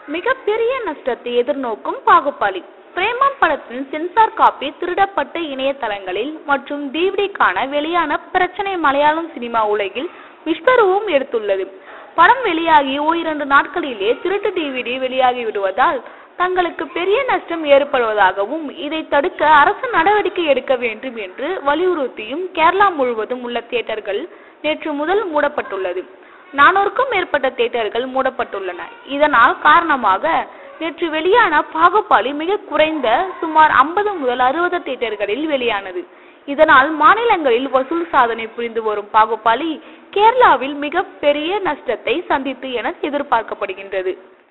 மிகப்பெரிய நஷ்டத்தை எதிர்நோக்கும் பாகுபாலி பிரேமம் படத்தின் சென்சார் காப்பி திருடப்பட்ட இணையதளங்களில் மற்றும் டிவிடிக்கான வெளியான பிரச்சனை மலையாளம் சினிமா உலகில் விஸ்வரூபம் எடுத்துள்ளது படம் வெளியாகி ஓரிரண்டு நாட்களிலே திருட்டு டிவிடி வெளியாகி விடுவதால் தங்களுக்கு பெரிய நஷ்டம் ஏற்படுவதாகவும் இதை தடுக்க அரசு நடவடிக்கை எடுக்க வேண்டும் என்று வலியுறுத்தியும் கேரளா முழுவதும் உள்ள தியேட்டர்கள் நேற்று முதல் மூடப்பட்டுள்ளது நானூறுக்கும் மேற்பட்ட தியேட்டர்கள் மூடப்பட்டுள்ளன இதனால் காரணமாக நேற்று வெளியான பாகுபாலி மிக குறைந்த சுமார் ஐம்பது முதல் அறுபது தியேட்டர்களில் வெளியானது இதனால் மாநிலங்களில் வசூல் சாதனை புரிந்து வரும் பாகுபாலி கேரளாவில் மிக பெரிய நஷ்டத்தை சந்தித்து என எதிர்பார்க்கப்படுகின்றது